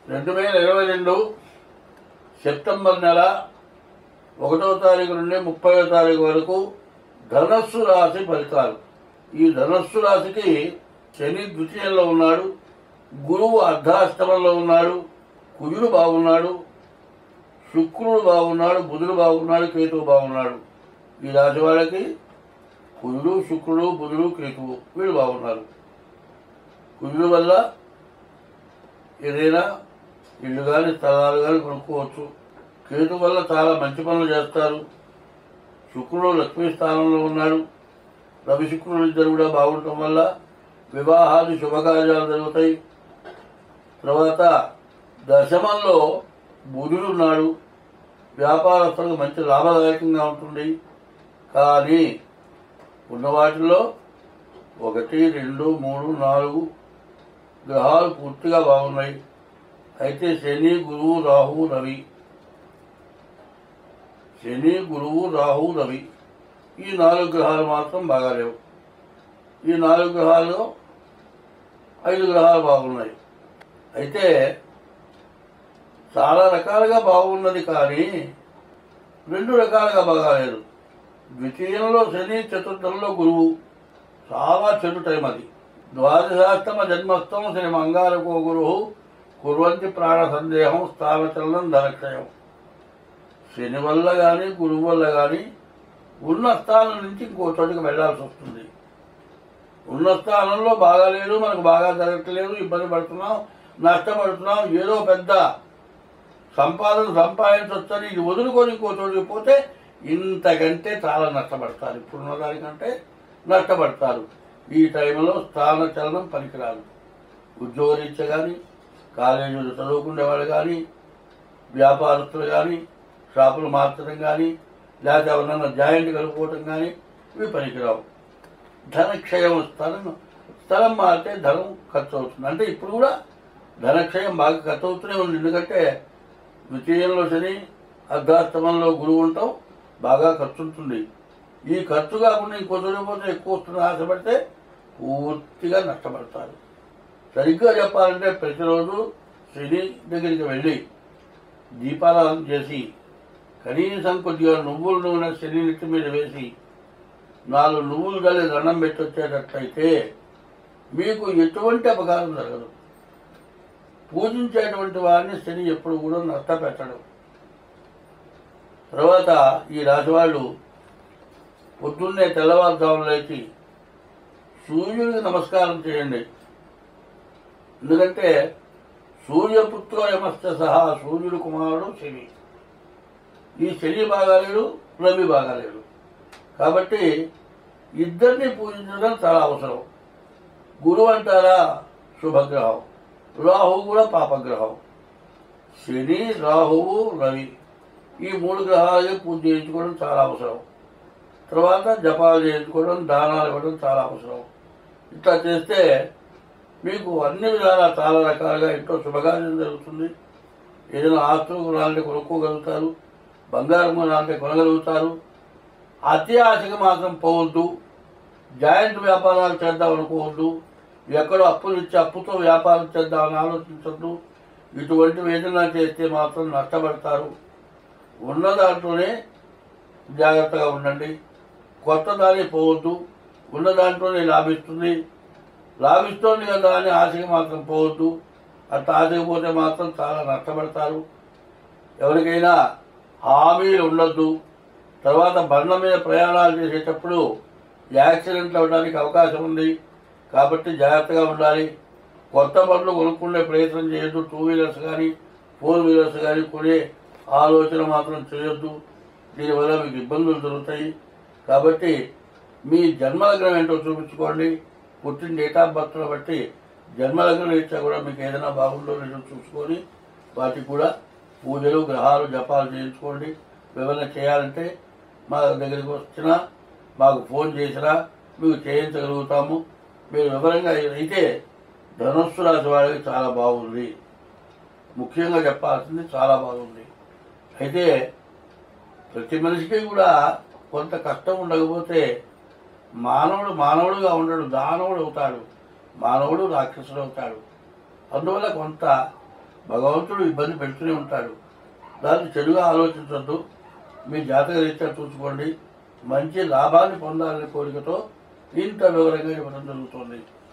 రెండు వేల ఇరవై రెండు సెప్టెంబర్ నెల ఒకటో తారీఖు నుండి ముప్పైవ తారీఖు వరకు ధనస్సు రాశి ఫలితాలు ఈ ధనస్సు రాశికి శని ద్వితీయంలో ఉన్నాడు గురువు అర్ధాష్టమంలో ఉన్నాడు కుజుడు బాగున్నాడు శుక్రుడు బాగున్నాడు బుధుడు బాగున్నాడు కేతువు బాగున్నాడు ఈ రాశి వాళ్ళకి కుజుడు శుక్రుడు బుధుడు కేతువు వీళ్ళు బాగున్నారు కుజుడు వల్ల ఏదైనా ఇల్లు కానీ స్థలాలు కానీ కొనుక్కోవచ్చు కేతు వల్ల చాలా మంచి పనులు చేస్తారు శుక్రుడు లక్ష్మీ స్థానంలో ఉన్నాడు రవి శుక్రుడు ఇద్దరు కూడా బాగుండటం వల్ల వివాహాలు శుభకార్యాలు జరుగుతాయి తర్వాత దశమంలో బుధుడు ఉన్నాడు వ్యాపారస్తులకు మంచి లాభదాయకంగా ఉంటుంది కానీ ఉన్న వాటిల్లో ఒకటి రెండు మూడు నాలుగు గ్రహాలు పూర్తిగా బాగున్నాయి అయితే శని గురువు రాహు రవి శని గురువు రాహు రవి ఈ నాలుగు గ్రహాలు మాత్రం బాగాలేవు ఈ నాలుగు గ్రహాలు ఐదు గ్రహాలు బాగున్నాయి అయితే చాలా రకాలుగా బాగున్నది కానీ రెండు రకాలుగా బాగాలేదు ద్వితీయంలో శని చతుర్థంలో గురువు చాలా చెడు టైం అది ద్వాదశాష్టమ జన్మస్థం శ్రీ మంగారకో గురువు కుర్వంతి ప్రాణ సందేహం స్థానచలనం ధనక్షయం శని వల్ల కానీ గురువు వల్ల కానీ ఉన్న స్థానం నుంచి ఇంకో చోటికి వెళ్ళాల్సి వస్తుంది ఉన్న స్థానంలో బాగాలేదు మనకు బాగా జరగట్లేదు ఇబ్బంది పడుతున్నాం నష్టపడుతున్నాం ఏదో పెద్ద సంపాదన సంపాదించవచ్చని ఇది వదులుకొని ఇంకో చోటికి పోతే ఇంతకంటే చాలా నష్టపడతారు ఇప్పుడున్న దానికంటే నష్టపడతారు ఈ టైంలో స్థాన చలనం పనికిరాదు ఉద్యోగరీత్యా కానీ కాలేజీలు చదువుకునే వాళ్ళు కానీ వ్యాపారస్తులు కానీ షాపులు మార్చడం కానీ లేకపోతే ఎవరన్నా జాయింట్ కలుపుకోవటం కానీ ఇవి పనికిరావు ధనక్షయం స్థలం స్థలం మారితే ధనం ఖర్చు అవుతుంది అంటే ఇప్పుడు కూడా ధనక్షయం బాగా ఖర్చు అవుతూనే ఉంది ఎందుకంటే ద్వితీయంలో శని అర్ధాష్టమంలో గురువు ఉంటాం బాగా ఖర్చు ఉంటుంది ఈ ఖర్చు కాకుండా ఇంకో చదివిపోతే ఎక్కువ వస్తుంది ఆశపడితే పూర్తిగా నష్టపడతారు సరిగ్గా చెప్పాలంటే ప్రతిరోజు శని దగ్గరికి వెళ్ళి దీపారాధన చేసి కనీసం కొద్దిగా నువ్వుల నూనె శని నెత్తి మీద వేసి నాలుగు నువ్వులు కలిసి దండం పెట్టి వచ్చేటట్లయితే మీకు ఎటువంటి అపకారం జరగదు పూజించేటువంటి వారిని శని ఎప్పుడు కూడా నష్టపెట్టడం తర్వాత ఈ రాశి వాళ్ళు పొద్దున్నే తెల్లవారుజామున లేచి సూర్యుడికి నమస్కారం చేయండి ఎందుకంటే సూర్యపుత్రో యమస్య సహా సూర్యుడు కుమారుడు శని ఈ శని బాగాలేడు రవి బాగాలేడు కాబట్టి ఇద్దరిని పూజించడం చాలా అవసరం గురువు అంటారా శుభగ్రహం రాహువు కూడా పాపగ్రహం శని రాహువు రవి ఈ మూడు గ్రహాలకి పూజ చేయించుకోవడం చాలా అవసరం తర్వాత జపాలు చేయించుకోవడం దానాలు ఇవ్వడం చాలా అవసరం ఇట్లా చేస్తే మీకు అన్ని విధాలా చాలా రకాలుగా ఇంట్లో శుభకార్యం జరుగుతుంది ఏదైనా ఆస్తులు కొనాలంటే కొనుక్కోగలుగుతారు బంగారం కొనాలంటే కొనగలుగుతారు అతి ఆశకి మాత్రం పోవద్దు జాయింట్ వ్యాపారాలు చేద్దాం అనుకోవద్దు ఎక్కడో అప్పులు ఇచ్చి అప్పుతో వ్యాపారం చేద్దామని ఆలోచించద్దు ఇటువంటివి ఏదైనా చేస్తే మాత్రం నష్టపడతారు ఉన్న దాంట్లోనే జాగ్రత్తగా ఉండండి కొత్త దాన్ని పోవద్దు ఉన్న దాంట్లోనే లాభిస్తుంది లాభిస్తోంది కదా అని ఆశకి మాత్రం పోవద్దు అట్లా ఆశకి పోతే మాత్రం చాలా నష్టపడతారు ఎవరికైనా హామీలు ఉండొద్దు తర్వాత బండ్ల మీద ప్రయాణాలు చేసేటప్పుడు యాక్సిడెంట్లు అవ్వడానికి అవకాశం ఉంది కాబట్టి జాగ్రత్తగా ఉండాలి కొత్త బండ్లు కొనుక్కునే ప్రయత్నం చేయొద్దు టూ వీలర్స్ కానీ ఫోర్ వీలర్స్ కానీ కొనే ఆలోచన మాత్రం చేయొద్దు దీనివల్ల మీకు ఇబ్బందులు జరుగుతాయి కాబట్టి మీ జన్మలగ్నం ఏంటో చూపించుకోండి పుట్టిన డేట్ ఆఫ్ బర్త్ను బట్టి జన్మలగ్నం ఇచ్చా కూడా మీకు ఏదైనా బాగుందో లేదో చూసుకొని వాటికి కూడా పూజలు గ్రహాలు జపాలు చేయించుకోండి ఏమైనా చేయాలంటే మా దగ్గరికి వచ్చినా మాకు ఫోన్ చేసినా మీకు చేయించగలుగుతాము మీరు వివరంగా అయితే ధనుస్సు రాశి వారికి చాలా బాగుంది ముఖ్యంగా చెప్పాల్సింది చాలా బాగుంది అయితే ప్రతి మనిషికి కూడా కొంత కష్టం ఉండకపోతే మానవుడు మానవుడుగా ఉండడు దానవుడు అవుతాడు మానవుడు రాక్షసుడు అవుతాడు అందువల్ల కొంత భగవంతుడు ఇబ్బంది పెడుతూనే ఉంటాడు దాన్ని చెడుగా ఆలోచించొద్దు మీ జాతక రీత్యా చూసుకోండి మంచి లాభాన్ని పొందాలనే కోరికతో ఇంత వివరంగా ఇవ్వడం జరుగుతుంది